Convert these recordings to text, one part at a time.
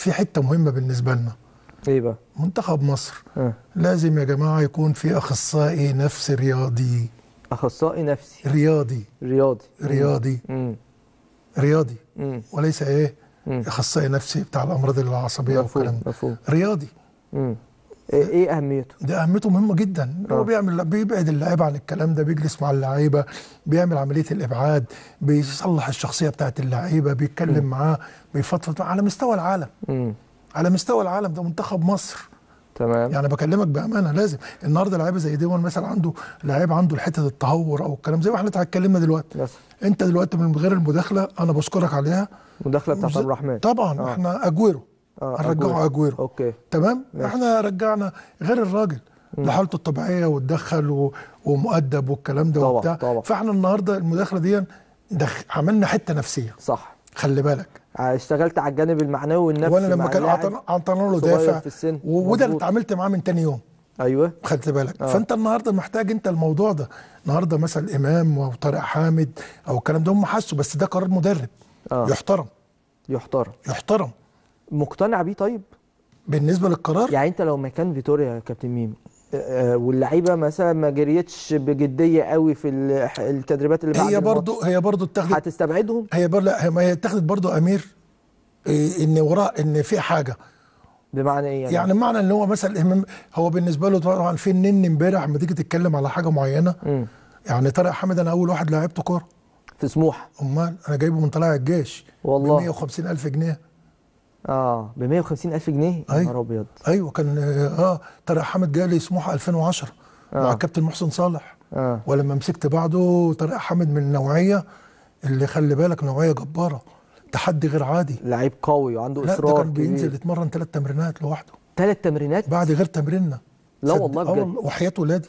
في حته مهمه بالنسبه لنا ايه بقى منتخب مصر آه. لازم يا جماعه يكون في اخصائي نفس رياضي اخصائي نفسي رياضي رياضي رياضي امم رياضي امم وليس ايه مم. اخصائي نفسي بتاع الامراض العصبيه والكلام مفهوم ده مفهوم رياضي امم ايه إيه اهميته ده اهميته مهمه جدا آه. هو بيعمل بيبعد اللعيبه عن الكلام ده بيجلس مع اللعيبه بيعمل عمليه الابعاد بيصلح الشخصيه بتاعت اللعيبه بيتكلم معاه بيفضفض معاه على مستوى العالم امم على مستوى العالم ده منتخب مصر تمام يعني بكلمك بامانه لازم النهارده لعيبه زي ديون مثلا عنده لعيب عنده حته التهور او الكلام زي ما احنا اتكلمنا دلوقتي بس انت دلوقتي من غير المداخله انا بشكرك عليها مداخله بتاعت عبد الرحمن طبعا آه. احنا اجويرو آه، هنرجعه أجويرو. اجويرو اوكي تمام ماشي. احنا رجعنا غير الراجل لحالته الطبيعيه واتدخل و... ومؤدب والكلام ده طبعا، وبتاع طبعا. فاحنا النهارده المداخله دي دخ... عملنا حته نفسيه صح خلي بالك اشتغلت على الجانب المعنوي والنفسي وانا لما مع كان اللاعب. اعطانا اعطانا له صغير دافع في السن. و... وده اللي مظبوط. اتعاملت معاه من تاني يوم ايوه خدت بالك آه. فانت النهارده محتاج انت الموضوع ده النهارده مثلا امام او طارق حامد او الكلام ده هم حسوا بس ده قرار مدرب اه يحترم يحترم يحترم مقتنع بيه طيب بالنسبه للقرار يعني انت لو مكان فيتوريا يا كابتن ميمي آه، آه، واللعيبه مثلا ما جريتش بجديه قوي في ال- التدريبات اللي بعد هي الماتش، برضو هي برضو اتخذت هتستبعدهم هي برضو لا هي ما هي اتخذت برضو امير إيه ان وراه ان في حاجه بمعنى ايه يعني, يعني معنى ان هو مثلا الامام هو بالنسبه له طبعا في النن امبارح لما تيجي تتكلم على حاجه معينه مم. يعني طارق حامد انا اول واحد لعبته كوره في سموحه امال انا جايبه من طلائع الجيش والله. ب 150 الف جنيه اه ب 150 الف جنيه يا أيوة. نهار ابيض ايوه كان اه طارق حامد جالي سموحه 2010 آه. مع الكابتن محسن صالح اه ولما مسكت بعده طارق حامد من النوعيه اللي خلي بالك نوعيه جباره تحدي غير عادي لعيب قوي وعنده لا اصرار ده كان بينزل كبير يتمرن ثلاث تمرينات لوحده ثلاث تمرينات بعد غير تمريننا لا صد- والله آه بجد. وحياه ولادي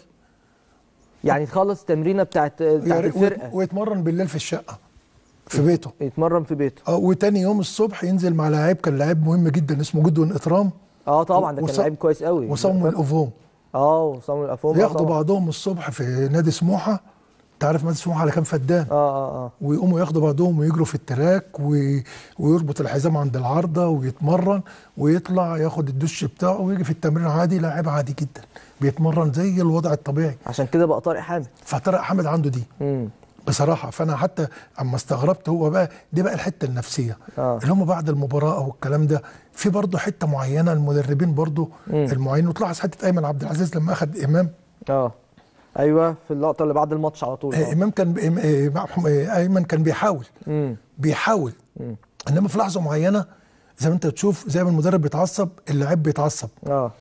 يعني تخلص التمرينه بتاعت بتاعت يعني الفرقه ويتمرن بالليل في الشقه في بيته يتمرن في بيته اه وتاني يوم الصبح ينزل مع لعيب كان لعيب مهم جدا اسمه جدون اطرام اه طبعا ده كان وص- لعيب كويس قوي وصمم الاوفوم اه وصامويل الافوم ياخدوا بعضهم الصبح في نادي سموحه انت عارف نادي سموحه على كام فدان اه اه اه ويقوموا ياخدوا بعضهم ويجروا في التراك و... ويربط الحزام عند العارضه ويتمرن ويطلع ياخد الدش بتاعه ويجي في التمرين عادي لاعب عادي جدا بيتمرن زي الوضع الطبيعي عشان كده بقى طارق حامد فطارق حامد عنده دي امم بصراحه فانا حتى اما استغربت هو بقى دي بقى الحته النفسيه آه. اللي هم بعد المباراه او الكلام ده في برضه حته معينه المدربين برضه مم. المعينين وتلاحظ حته ايمن عبد العزيز لما اخذ امام اه ايوه في اللقطه اللي بعد الماتش على طول آه، اه امام كان بي- آه، مع محم- آه، ايمن كان بيحاول امم بيحاول مم. انما في لحظه معينه زي ما انت بتشوف زي ما المدرب بيتعصب اللاعب بيتعصب اه